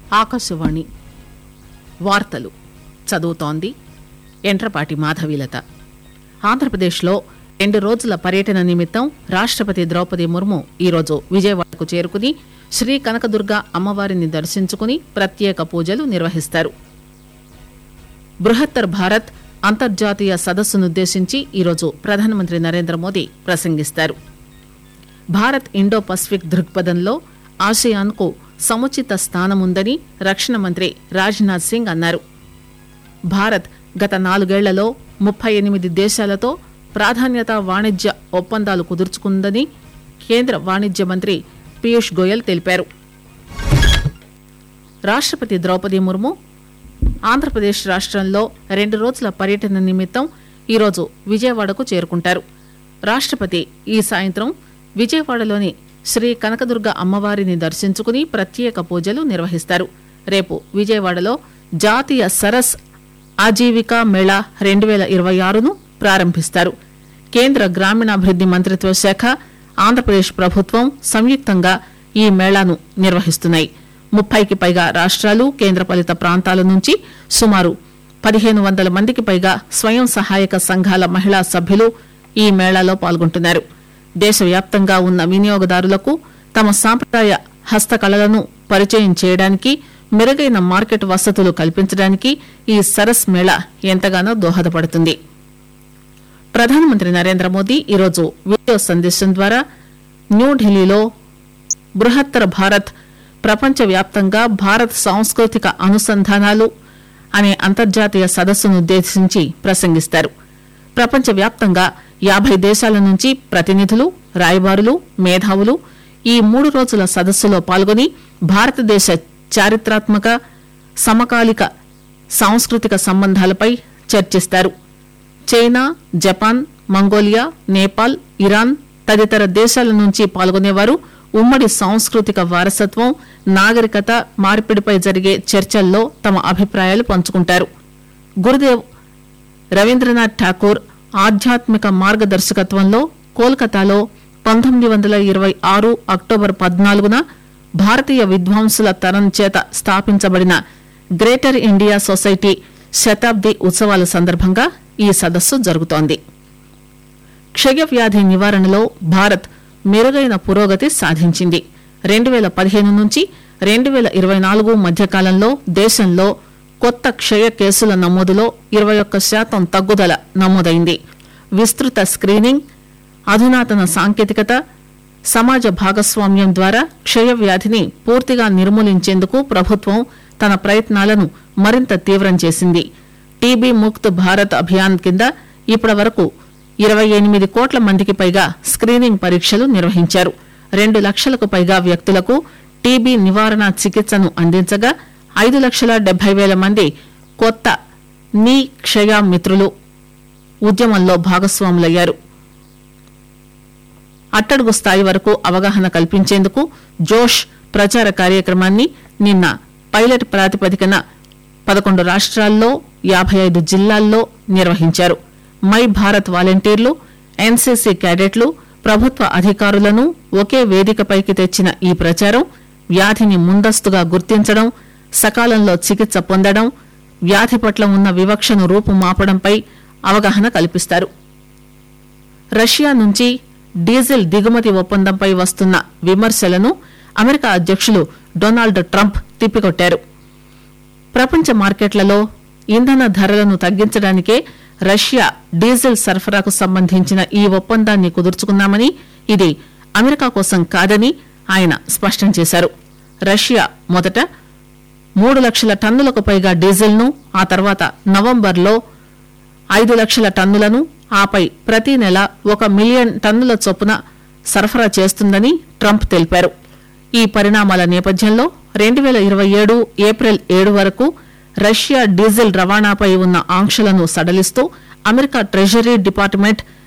ఆకాశవాణి వార్తలు చదువుతోంది ఎంట్రపాటి మాధవీలత ఆంధ్రప్రదేశ్లో రెండు రోజుల పర్యటన నిమిత్తం రాష్టపతి ద్రౌపది ముర్ము ఈరోజు విజయవాడకు చేరుకుని శ్రీ కనకదుర్గ అమ్మవారిని దర్శించుకుని ప్రత్యేక పూజలు నిర్వహిస్తారు బృహత్తర్ భారత్ అంతర్జాతీయ సదస్సునుద్దేశించి ఈరోజు ప్రధానమంత్రి నరేంద్ర మోదీ ప్రసంగిస్తారు భారత్ ఇండో పసిఫిక్ దృక్పథంలో ఆసియాన్కు సముచిత స్థానముందని రక్షణ మంత్రి రాజ్నాథ్ సింగ్ అన్నారు భారత్ గత నాలుగేళ్లలో ముప్పై ఎనిమిది దేశాలతో ప్రాధాన్యత వాణిజ్య ఒప్పందాలు కుదుర్చుకుందని కేంద్ర వాణిజ్య మంత్రి పీయూష్ గోయల్ తెలిపారు రాష్టపతి ద్రౌపది ముర్ము ఆంధ్రప్రదేశ్ రాష్ట్రంలో రెండు రోజుల పర్యటన నిమిత్తం ఈరోజు విజయవాడకు చేరుకుంటారు రాష్టపతి ఈ సాయంత్రం విజయవాడలోని శ్రీ కనకదుర్గ అమ్మవారిని దర్శించుకుని ప్రత్యేక పూజలు నిర్వహిస్తారు రేపు విజయవాడలో జాతీయ సరస్ ఆజీవికా మేళా రెండు వేల ఇరవై ఆరును ప్రారంభిస్తారు కేంద్ర గ్రామీణాభివృద్ది మంత్రిత్వ శాఖ ఆంధ్రప్రదేశ్ ప్రభుత్వం సంయుక్తంగా ఈ మేళాను నిర్వహిస్తున్నాయి ముప్పైకి పైగా రాష్ట్రాలు కేంద్రపాలిత ప్రాంతాల నుంచి సుమారు పదిహేను వందల మందికి పైగా స్వయం సహాయక సంఘాల మహిళా సభ్యులు ఈ మేళాలో పాల్గొంటున్నారు దేశవ్యాప్తంగా ఉన్న వినియోగదారులకు తమ సాంప్రదాయ హస్తకళలను పరిచయం చేయడానికి మెరుగైన మార్కెట్ వసతులు కల్పించడానికి ఈ సరస్ మేళా ఎంతగానో దోహదపడుతుంది ప్రధానమంత్రి నరేంద్ర మోదీ ఈరోజు వీడియో సందేశం ద్వారా న్యూఢిల్లీలో బృహత్తర భారత్ ప్రపంచవ్యాప్తంగా భారత్ సాంస్కృతిక అనుసంధానాలు అనే అంతర్జాతీయ సదస్సును ఉద్దేశించి ప్రసంగిస్తారు ప్రపంచవ్యాప్తంగా యాభై దేశాల నుంచి ప్రతినిధులు రాయబారులు మేధావులు ఈ మూడు రోజుల సదస్సులో పాల్గొని భారతదేశ చారిత్రాత్మక సమకాలిక సాంస్కృతిక సంబంధాలపై చర్చిస్తారు China Japan Mongolia Nepal Iran తదితర దేశాల నుంచి పాల్గొనేవారు ఉమ్మడి సాంస్కృతిక వారసత్వం నాగరికత మార్పిడిపై జరిగే చర్చల్లో తమ అభిప్రాయాలు పంచుకుంటారు గురుదేవ్ రవీంద్రనాథ్ ఠాకూర్ ఆధ్యాత్మిక మార్గదర్శకత్వంలో కోల్కతాలో పంతొమ్మిది వందల ఇరవై ఆరు అక్టోబర్ పద్నాలుగున భారతీయ విద్వాంసుల తరం చేత స్థాపించబడిన గ్రేటర్ ఇండియా సొసైటీ శతాబ్ది ఉత్సవాల సందర్భంగా ఈ సదస్సు జరుగుతోంది క్షయవ్యాధి నివారణలో భారత్ మెరుగైన పురోగతి సాధించింది రెండు వేల పదిహేను నుంచి రెండు వేల ఇరవై నాలుగు మధ్యకాలంలో దేశంలో కొత్త క్షయ కేసుల నమోదులో ఇరవై ఒక్క శాతం తగ్గుదల నమోదైంది విస్తృత స్క్రీనింగ్ అధునాతన సాంకేతికత సమాజ భాగస్వామ్యం ద్వారా క్షయ వ్యాధిని పూర్తిగా నిర్మూలించేందుకు ప్రభుత్వం తన ప్రయత్నాలను మరింత తీవ్రం చేసింది టీబీ ముక్త్ భారత్ అభియాన్ కింద ఇప్పటి వరకు ఇరవై ఎనిమిది కోట్ల మందికి పైగా స్క్రీనింగ్ పరీక్షలు నిర్వహించారు రెండు లక్షలకు పైగా వ్యక్తులకు టీబీ నివారణ చికిత్సను అందించగా ఐదు లక్షల డెబ్బై వేల మంది కొత్త నీ క్షయ మిత్రులు ఉద్యమంలో భాగస్వాములయ్యారు అట్టడుగు స్థాయి వరకు అవగాహన కల్పించేందుకు జోష్ ప్రచార కార్యక్రమాన్ని నిన్న పైలట్ ప్రాతిపదికన పదకొండు రాష్ట్రాల్లో యాభై ఐదు జిల్లాల్లో నిర్వహించారు మై భారత్ వాలంటీర్లు ఎన్సీసీ క్యాడెట్లు ప్రభుత్వ అధికారులను ఒకే వేదికపైకి తెచ్చిన ఈ ప్రచారం వ్యాధిని ముందస్తుగా గుర్తించడం సకాలంలో చికిత్స పొందడం వ్యాధి పట్ల ఉన్న వివక్షను రూపుమాపడంపై అవగాహన కల్పిస్తారు రష్యా నుంచి డీజిల్ దిగుమతి ఒప్పందంపై వస్తున్న విమర్శలను అమెరికా అధ్యక్షులు డొనాల్డ్ ట్రంప్ తిప్పికొట్టారు ప్రపంచ మార్కెట్లలో ఇంధన ధరలను తగ్గించడానికే రష్యా డీజిల్ సరఫరాకు సంబంధించిన ఈ ఒప్పందాన్ని కుదుర్చుకున్నామని ఇది అమెరికా కోసం కాదని ఆయన స్పష్టం చేశారు రష్యా మొదట మూడు లక్షల టన్నులకు పైగా డీజిల్ను ఆ తర్వాత నవంబర్లో ఐదు లక్షల టన్నులను ఆపై ప్రతి నెల ఒక మిలియన్ టన్నుల చొప్పున సరఫరా చేస్తుందని ట్రంప్ తెలిపారు ఈ పరిణామాల నేపథ్యంలో రెండు వేల ఇరవై ఏడు ఏప్రిల్ ఏడు వరకు రష్యా డీజిల్ రవాణాపై ఉన్న ఆంక్షలను సడలిస్తూ అమెరికా ట్రెజరీ డిపార్ట్మెంట్